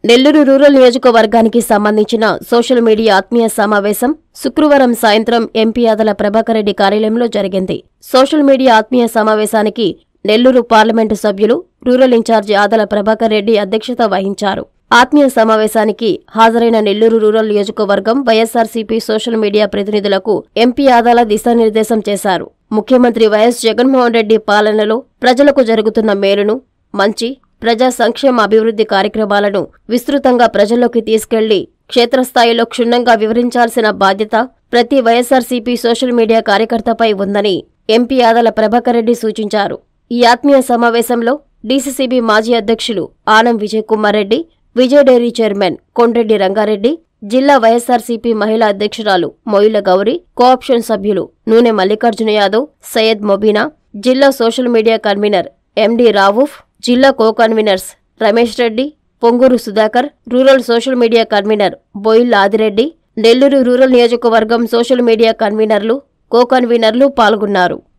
Nellore rural నియోజకవర్గానికి సంబంధించిన social media ఆత్మీయ సమావేశం శుక్రవారం సాయంత్రం ఎంపీ ఆదల ప్రభాకర్ రెడ్డి కార్యాలయంలో జరిగింది సోషల్ మీడియా ఆత్మీయ సమావేశానికి నెల్లూరు పార్లమెంటు సభ్యులు రూరల్ ఇన్ఛార్జి ఆదల ప్రభాకర్ రెడ్డి అధ్యక్షత వహించారు ఆత్మీయ సమావేశానికి హాజరైన నెల్లూరు రూరల్ నియోజకవర్గం వైఎస్సార్సీపీ సోషల్ మీడియా ప్రతినిధులకు ఎంపీ ఆదాల దిశానిర్దేశం చేశారు ముఖ్యమంత్రి వైఎస్ జగన్మోహన్ రెడ్డి పాలనలో ప్రజలకు జరుగుతున్న మేలును మంచి ప్రజా సంక్షేమ అభివృద్ధి కార్యక్రమాలను విస్తృతంగా ప్రజల్లోకి తీసుకెళ్లి క్షేత్రస్థాయిలో క్షుణ్ణంగా వివరించాల్సిన బాధ్యత ప్రతి వైఎస్సార్సీపీ సోషల్ మీడియా కార్యకర్తపై ఉందని ఎంపీ ఆదల ప్రభాకర్ రెడ్డి సూచించారు ఈ ఆత్మీయ సమావేశంలో డీసీసీబీ మాజీ అధ్యక్షులు ఆనం విజయ్ కుమార్ రెడ్డి విజయ్ డైరీ చైర్మన్ కొండ్రెడ్డి రంగారెడ్డి జిల్లా వైఎస్సార్సీపీ మహిళా అధ్యక్షురాలు మొయిల గౌరి కోఆప్షన్ సభ్యులు నూనె మల్లికార్జున యాదవ్ సయ్యద్ మొబీనా జిల్లా social media convener MD Rauf జిల్లా co conveners Ramesh Reddy Ponguru Sudhakar rural social media convener Boyil Adireddy Nellore rural నియోజకవర్గం సోషల్ మీడియా కన్వీనర్లు కో కన్వీనర్లు పాల్గొన్నారు